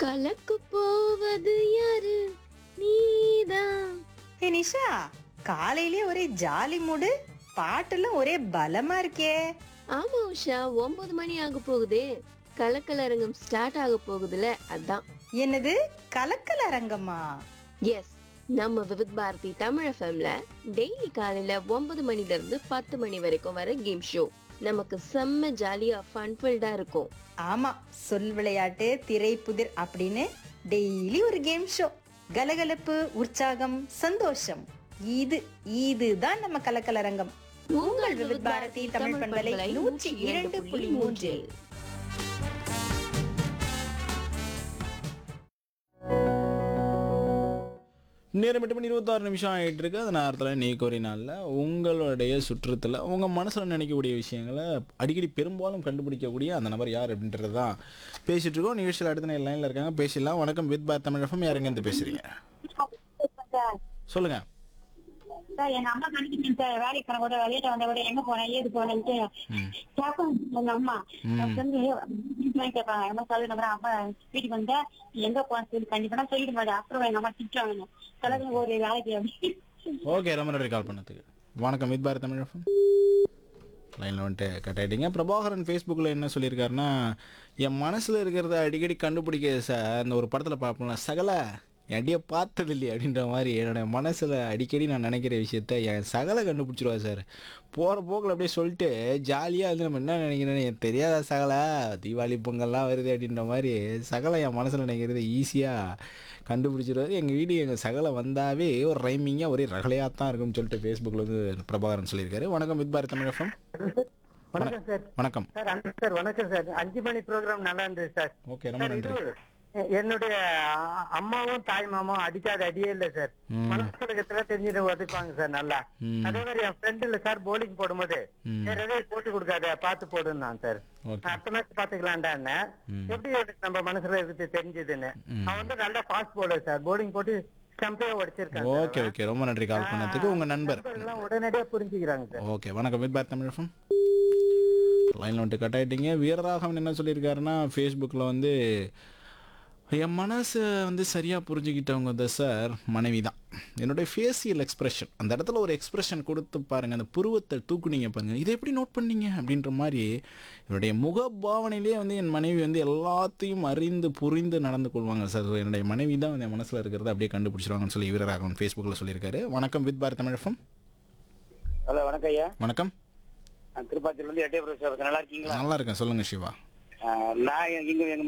கலக்கு போவது யாரு நீதான் ஏ நிஷா காலையிலே ஒரே ஜாலி மூடு பாட்டுலாம் ஒரே பலமா இருக்கே ஆமா உஷா ஒன்பது மணி ஆக போகுதே கலக்கலரங்கம் ஸ்டார்ட் ஆக போகுதுல அதான் என்னது கலக்கல் அரங்கமா எஸ் நம்ம விவித் பாரதி தமிழ் எஃப்எம்ல டெய்லி காலையில ஒன்பது மணில இருந்து பத்து மணி வரைக்கும் வர கேம் ஷோ நமக்கு செம்ம ஜாலியா ஃபன்ஃபில்டா இருக்கும் ஆமா சொல் விளையாட்டு திரைப்புதிர் அப்படின்னு டெய்லி ஒரு கேம் ஷோ கலகலப்பு உற்சாகம் சந்தோஷம் இது இதுதான் நம்ம கலக்கல் அரங்கம் உங்கள் விவித் பாரதி தமிழ் பண்பலை நூற்றி இரண்டு புள்ளி மூன்றில் நேரம் எட்டு மணி இருபத்தாறு நிமிஷம் ஆகிட்டு இருக்கு அந்த நேரத்தில் நீ கோரி நாளில் உங்களுடைய சுற்றத்தில் உங்கள் மனசில் நினைக்கக்கூடிய விஷயங்களை அடிக்கடி பெரும்பாலும் கண்டுபிடிக்கக்கூடிய அந்த நபர் யார் அப்படின்றது தான் பேசிகிட்டு இருக்கோம் நிகழ்ச்சியில் அடுத்த நேரம் லைனில் இருக்காங்க பேசிடலாம் வணக்கம் வித் பார் தமிழகம் யாருங்க இருந்து பேசுகிறீங்க சொல்லுங்கள் சார் எங்க அம்மா கணிக்கிட்டு சார் வேலைக்கு போன கூட வெளியிட்ட வந்த கூட எங்க போனேன் ஏது போனேன்ட்டு கேட்கும் எங்க அம்மா அப்ப வந்து வீட்டுல கேட்பாங்க எங்க சொல்லி நம்புறேன் அம்மா வீட்டுக்கு வந்தா நீ எங்க போன சொல்லி கண்டிப்பா நான் சொல்லிட்டு மாட்டேன் அப்புறம் எங்க அம்மா திட்டுவாங்க சொல்லுங்க ஒரு வேலைக்கு அப்படி ஓகே ரொம்ப நன்றி கால் பண்ணதுக்கு வணக்கம் வித் பாரத் தமிழகம் லைனில் வந்துட்டு கட் ஆகிட்டீங்க பிரபாகரன் ஃபேஸ்புக்கில் என்ன சொல்லியிருக்காருன்னா என் மனசில் இருக்கிறத அடிக்கடி கண்டுபிடிக்க சார் இந்த ஒரு படத்தில் பார்ப்போம்ல சகல என் அடியை பார்த்தது இல்லையே அப்படின்ற மாதிரி என்னோட மனசில் அடிக்கடி நான் நினைக்கிற விஷயத்த என் சகலை கண்டுபிடிச்சிருவா சார் போகிற போக்கில் அப்படியே சொல்லிட்டு ஜாலியாக வந்து நம்ம என்ன நினைக்கிறேன்னு எனக்கு தெரியாத சகலை தீபாவளி பொங்கல்லாம் வருது அப்படின்ற மாதிரி சகலை என் மனசில் நினைக்கிறது ஈஸியாக கண்டுபிடிச்சிருவாரு எங்கள் வீடு எங்கள் சகலை வந்தாவே ஒரு ரைமிங்காக ஒரே ரகலையாக தான் இருக்கும்னு சொல்லிட்டு ஃபேஸ்புக்கில் வந்து பிரபாகரன் சொல்லியிருக்காரு வணக்கம் வித் பாரத் தமிழகம் வணக்கம் சார் வணக்கம் சார் அன்பு சார் வணக்கம் சார் அஞ்சு மணி ப்ரோக்ராம் நல்லா இருந்தது சார் ஓகே ரொம்ப சார், இது நன்றி எ- என்னுடைய அ- அம்மாவும் தாய் மாமாவும் அடிக்காத அடியே இல்ல சார் ம். மனசுல தெரிஞ்சுட்டு உதைப்பாங்க சார் நல்லா ம். அதே மாதிரி என் ஃப்ரெண்ட் இல்ல சார் போலிங் போடும்போது ம். வேற எதாவது போட்டு கொடுக்காத பார்த்து போடுன்னான் சார் ஓகே அடுத்த மேட்ச் பாத்துக்கலான்டான்னு ம். எப்படி எனக்கு நம்ம மனசுல இருக்குது தெரிஞ்சதுன்னு ம். அவன் வந்து நல்ல ஃபாஸ்ட் போலர் சார் போலிங் போட்டு ஸ்டம்பே உடைச்சிருக்கான் சார் ஓகே ஓகே ரொம்ப நன்றி கால் பண்ணதுக்கு உங்கள் நண்பர் நண்பர்கள்லாம் உடனடியா புரிஞ்சுக்கிறாங்க சார் ஓகே வணக்கம் வித் பாரத் தமிழகம் லைனில் வந்துட்டு கட் ஆகிட்டீங்க வீரராகவன் என்ன சொல்லியிருக்காருன்னா ஃபேஸ்புக்கில் வந்து என் மனசை வந்து சரியாக புரிஞ்சுக்கிட்டவங்க தான் சார் மனைவி தான் என்னுடைய ஃபேஷியல் எக்ஸ்பிரஷன் அந்த இடத்துல ஒரு எக்ஸ்பிரஷன் கொடுத்து பாருங்கள் அந்த புருவத்தை தூக்குனீங்க பாருங்கள் இதை எப்படி நோட் பண்ணீங்க அப்படின்ற மாதிரி என்னுடைய முக பாவனையிலே வந்து என் மனைவி வந்து எல்லாத்தையும் அறிந்து புரிந்து நடந்து கொள்வாங்க சார் என்னுடைய மனைவி தான் வந்து என் மனசில் இருக்கிறத அப்படியே கண்டுபிடிச்சிருவாங்கன்னு சொல்லி வீரராகவன் ஃபேஸ்புக்கில் சொல்லியிருக்காரு வணக்கம் வித் பாரத் தமிழகம் ஹலோ வணக்கம் ஐயா வணக்கம் நான் திருப்பாச்சியில இருந்து எட்டே பிரதேசம் நல்லா இருக்கீங்களா நல்லா இருக்கேன் சொல்லுங்கள் சிவா ஆஹ் நான் இங்க எங்க